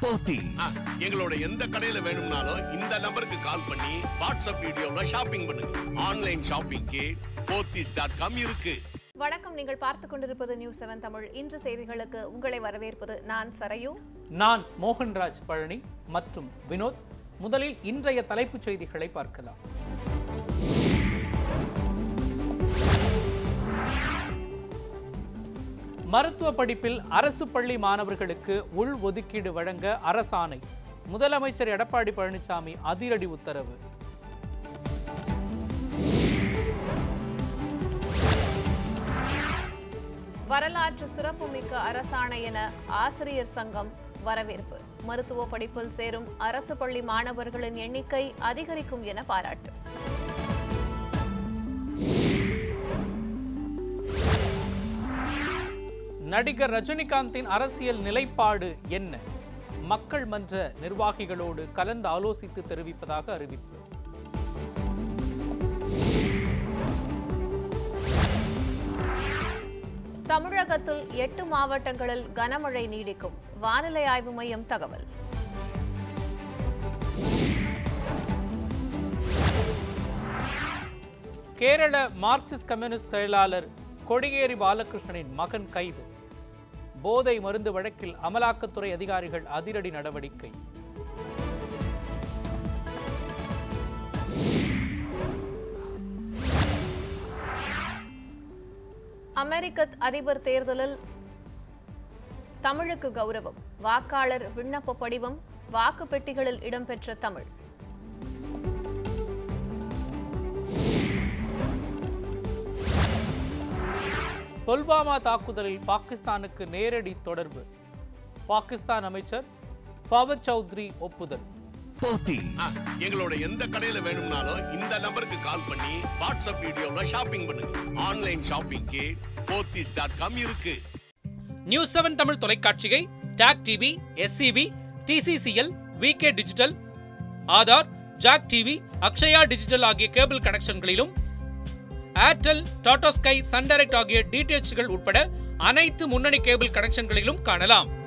போத்தீஸ் எங்களோட எந்த கடையில வேணும்னாலும் இந்த நம்பருக்கு கால் பண்ணி வாட்ஸ்அப் வீடியோல ஷாப்பிங் பண்ணுங்க ஆன்லைன் ஷாப்பிங்க்கு போத்தீஸ் டாட் காம் இருக்கு வணக்கம் நீங்கள் பார்த்துக் கொண்டிருப்பது நியூஸ் செவன் தமிழ் இன்று செய்திகளுக்கு உங்களை வரவேற்பது நான் சரையு நான் மோகன்ராஜ் பழனி மற்றும் வினோத் முதலில் இன்றைய தலைப்புச் செய்திகளை பார்க்கலாம் மருத்துவ படிப்பில் அரசு பள்ளி மாணவர்களுக்கு உள் ஒதுக்கீடு வழங்க அரசாணை முதலமைச்சர் எடப்பாடி பழனிசாமி அதிரடி உத்தரவு வரலாற்று சிறப்புமிக்க அரசாணை என ஆசிரியர் சங்கம் வரவேற்பு மருத்துவ படிப்பில் சேரும் அரசு பள்ளி மாணவர்களின் எண்ணிக்கை அதிகரிக்கும் என பாராட்டு நடிகர் ரஜினிகாந்தின் அரசியல் நிலைப்பாடு என்ன மக்கள் மன்ற நிர்வாகிகளோடு கலந்து ஆலோசித்து தெரிவிப்பதாக அறிவிப்பு தமிழகத்தில் எட்டு மாவட்டங்களில் கனமழை நீடிக்கும் வானிலை ஆய்வு மையம் தகவல் கேரள மார்க்சிஸ்ட் கம்யூனிஸ்ட் செயலாளர் கொடியேறி பாலகிருஷ்ணனின் மகன் கைது போதை மருந்து வழக்கில் அமலாக்கத்துறை அதிகாரிகள் அதிரடி நடவடிக்கை அமெரிக்க அதிபர் தேர்தலில் தமிழுக்கு கௌரவம் வாக்காளர் விண்ணப்ப படிவம் வாக்கு பெட்டிகளில் இடம்பெற்ற தமிழ் புல்வாமா தாக்குதலில் பாகிஸ்தானுக்கு நேரடி தொடர்பு பாகிஸ்தான் அமைச்சர் ஃபவத் சௌத்ரி ஒப்புதல் போத்தீஸ் எங்களோட எந்த கடையில வேணும்னாலும் இந்த நம்பருக்கு கால் பண்ணி வாட்ஸ்அப் வீடியோல ஷாப்பிங் பண்ணுங்க ஆன்லைன் ஷாப்பிங்க்கு போத்தீஸ் டாட் காம் இருக்கு நியூஸ் செவன் தமிழ் தொலைக்காட்சியை TAC TV SCP TCCL VK digital Aadhaar jack TV Akshaya digital ஆகிய கேபிள் கனெக்ஷன்களிலும் Airtel Tata Sky Sun Direct ஆகிய டிடிஎச்கள் உட்பட அனைத்து முன்னணி கேபிள் கனெக்ஷன்களிலும் காணலாம்